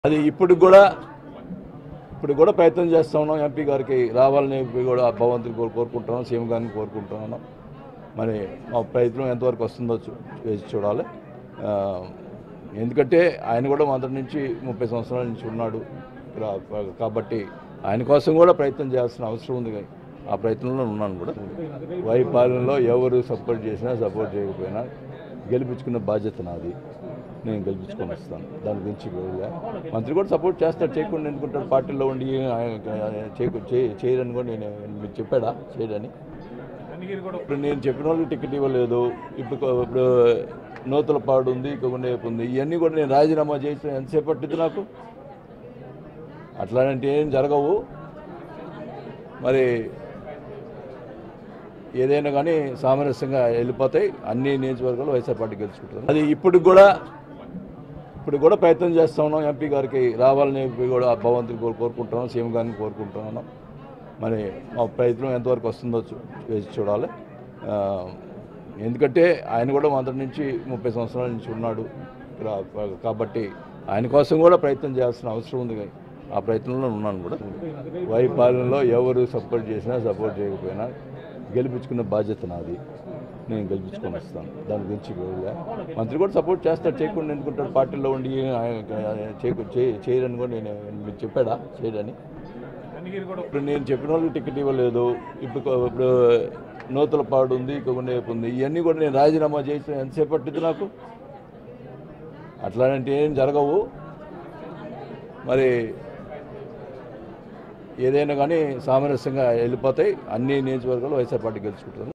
అది ఇప్పుడు కూడా ఇప్పుడు కూడా ప్రయత్నం చేస్తా ఉన్నాం ఎంపీ గారికి రావాలని చెప్పి కూడా ఆ భగవంతుని కోరు కోరుకుంటున్నాం సీఎం గారిని కోరుకుంటున్నాను మరి మా ప్రయత్నం ఎంతవరకు వస్తుందో చూ- వేసి చూడాలి ఆ, ఎందుకంటే ఆయన కూడా మొదటి నుంచి ముప్పై సంవత్సరాల నుంచి ఉన్నాడు రా- కాబట్టి ఆయన కోసం కూడా ప్రయత్నం చేయాల్సిన అవసరం ఉంది కానీ ఆ ప్రయత్నంలో ఉన్నాను కూడా వైపాలనలో ఎవరు సపోర్ట్ చేసినా సపోర్ట్ చేయకపోయినా గెలిపించుకున్న బాధ్యత నాది నేను గెలిపించుకొని వస్తాను దాని గురించి వెళ్ళా. మంత్రి కూడా సపోర్ట్ చేస్తాడు చేయకుండా ఎందుకుంటాడు పార్టీలో ఉండి ఆయన చేయకు- చేయ- చేయరని కూడా నేను మీకు చెప్పాడా చేయడని ఇప్పుడు నేను చెప్పిన వాళ్ళకి టికెట్ ఇవ్వలేదు ఇప్పుడు కొ- ఇప్పుడు నూతల పాడు ఉంది ఇంకొక వైపు ఉంది ఇవన్నీ కూడా నేను రాజీనామా చేసిన ఎంతసేపు పట్టింది నాకు అట్లాంటి ఏం జరగవు మరి ఏదైనా కానీ సామరస్యంగా వెళ్ళిపోతాయి అన్ని నియోజకవర్గాలు వైఎస్ఆర్ పార్టీ గెలుచుకుంటారు అది ఇప్పుడు కూడా ఇప్పుడు కూడా ప్రయత్నం చేస్తా ఉన్నాం ఎంపీ గారికి రావాలని చెప్పి కూడా ఆ భగవంతుని కోరు కోరుకుంటున్నాం సీఎం గారిని కోరుకుంటున్నాను మరి మా ప్రయత్నం ఎంతవరకు వస్తుందో చూ- వేసి చూడాలి ఆ, ఎందుకంటే ఆయన కూడా మొదటి నుంచి ముప్పై సంవత్సరాల నుంచి ఉన్నాడు రా- కాబట్టి ఆయన కోసం కూడా ప్రయత్నం చేయాల్సిన అవసరం ఉంది కానీ ఆ ప్రయత్నంలో ఉన్నాను కూడా వైపాలనలో ఎవరు సపోర్ట్ చేసినా సపోర్ట్ చేయకపోయినా గెలిపించుకున్న బాధ్యత నాది నేను గెలిపించుకొని వస్తాను దాని గురించి వెళ్ళా. మంత్రి కూడా సపోర్ట్ చేస్తాడు చేయకుండా ఎందుకుంటాడు పార్టీలో ఉండి ఆయన చేయకు- చేయ- చేయరని కూడా నేను మీకు చెప్పాడా చేయడని ఇప్పుడు నేను చెప్పిన వాళ్ళకి టికెట్ ఇవ్వలేదు ఇప్పుడు కొ- ఇప్పుడు నూతల పాడు ఉంది ఇంకొక వైపు ఉంది ఇవన్నీ కూడా నేను రాజీనామా చేసిన ఎంతసేపు పట్టింది నాకు అట్లాంటి ఏం జరగవు మరి ఏదైనా కానీ సామరస్యంగా వెళ్ళిపోతాయి అన్ని నియోజకవర్గాలు వైఎస్ఆర్ పార్టీ గెలుచుకుంటారు